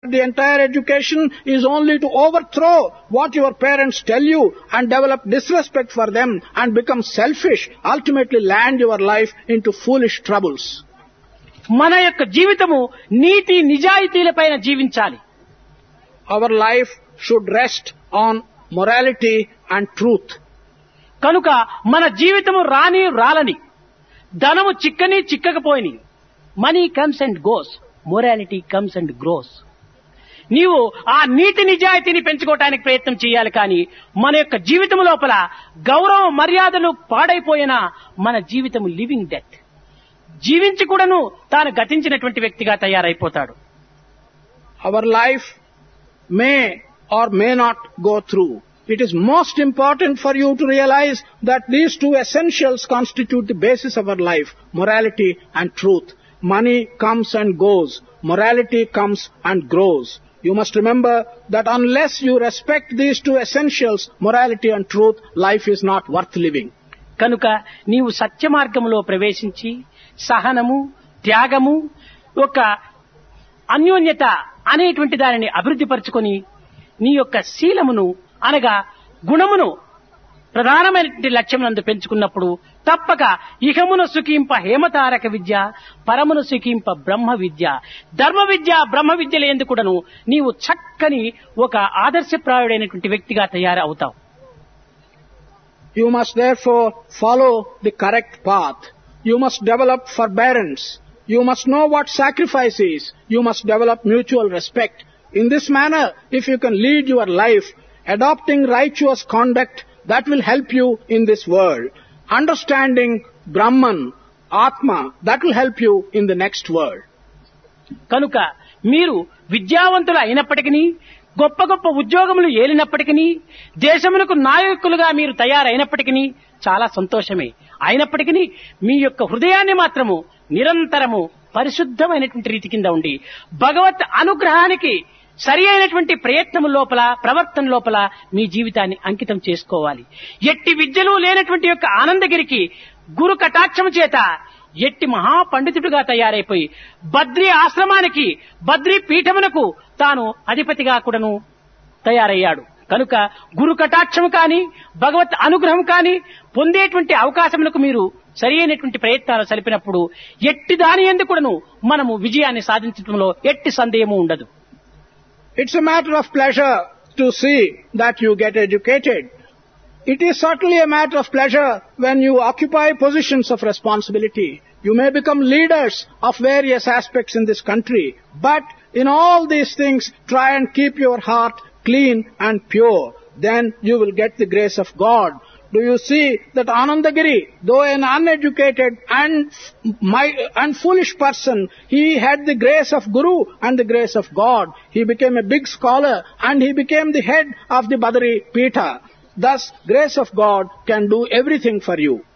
The entire education is only to overthrow what your parents tell you and develop disrespect for them and become selfish, ultimately land your life into foolish troubles. మన యొక్క జీవితము నీతి నిజాయితీలపైన జీవించాలి Our life should rest on morality and truth. కనుక మన జీవితము రాని రాలని ధనము చిక్కని చిక్కకపోయిని money comes and goes morality comes and grows నీవు ఆ నీతి నిజాయితీని పెంచుకోవటానికి ప్రయత్నం చేయాలి కానీ మన యొక్క జీవితం లోపల గౌరవ మర్యాదలు పాడైపోయినా మన జీవితం లివింగ్ డెత్ జీవించి కూడాను తాను గతించినటువంటి వ్యక్తిగా తయారైపోతాడు Our life may or may not go through. It is most important for you to realize that these two essentials constitute the basis of our life, morality and truth. Money comes and goes, morality comes and grows. You must remember that unless you respect these two essentials, morality and truth, life is not worth living. కనుక నీవు సత్య మార్గములో ప్రవేశించి సహనము త్యాగము ఒక అన్యోన్యత అనేటువంటి దానిని అభివృద్ధి పరుచుకొని నీ యొక్క శీలమును అనగా గుణమును ప్రధానమైనటువంటి లక్ష్యమునందు పెంచుకున్నప్పుడు తప్పక ఇహమును సుఖింప హేమతారక విద్య పరమును సుఖింప బ్రహ్మ విద్య ధర్మ విద్య బ్రహ్మ విద్యలు ఎందుకుడను నీవు చక్కని ఒక ఆదర్శప్రాయుడైనటువంటి వ్యక్తిగా తయారవుతావు You must therefore follow the correct path. You must develop forbearance. You must know what sacrifice is. You must develop mutual respect. In this manner, if you can lead your life, adopting righteous conduct, that will help you in this world. Understanding Brahman, Atma, that will help you in the next world. కనుక మీరు విద్యావంతులు అయినప్పటికీ గొప్ప గొప్ప ఉద్యోగములు ఏలినప్పటికీ దేశమునకు నాయకులుగా మీరు తయారైనప్పటికీ చాలా సంతోషమే అయినప్పటికీ మీ యొక్క హృదయాన్ని మాత్రము నిరంతరము పరిశుద్ధమైనటువంటి రీతి కింద ఉండి భగవత్ అనుగ్రహానికి సరి అయినటువంటి ప్రయత్నం లోపల ప్రవర్తన లోపల మీ జీవితాన్ని అంకితం చేసుకోవాలి ఎట్టి విద్యలు లేనటువంటి యొక్క ఆనందగిరికి గురు కటాక్షము చేత ఎట్టి మహాపండితుడిగా తయారైపోయి బద్రీ ఆశ్రమానికి బద్రీ పీఠమునకు తాను అధిపతిగా కూడాను తయారయ్యాడు కనుక గురు కటాక్షము కాని భగవత్ అనుగ్రహం కాని పొందేటువంటి అవకాశములకు మీరు సరి అయినటువంటి ప్రయత్నాలు సలిపినప్పుడు ఎట్టి దాని ఎందుకును మనము విజయాన్ని సాధించడంలో ఎట్టి సందేహము ఉండదు It's a matter of pleasure to see that you get educated. It is certainly a matter of pleasure when you occupy positions of responsibility. You may become leaders of various aspects in this country, but in all these things, try and keep your heart clean and pure. Then you will get the grace of God. Do you see that Anandagiri, though an uneducated and, my- and foolish person, he had the grace of Guru and the grace of God. He became a big scholar and he became the head of the Badari Pita. Thus, grace of God can do everything for you.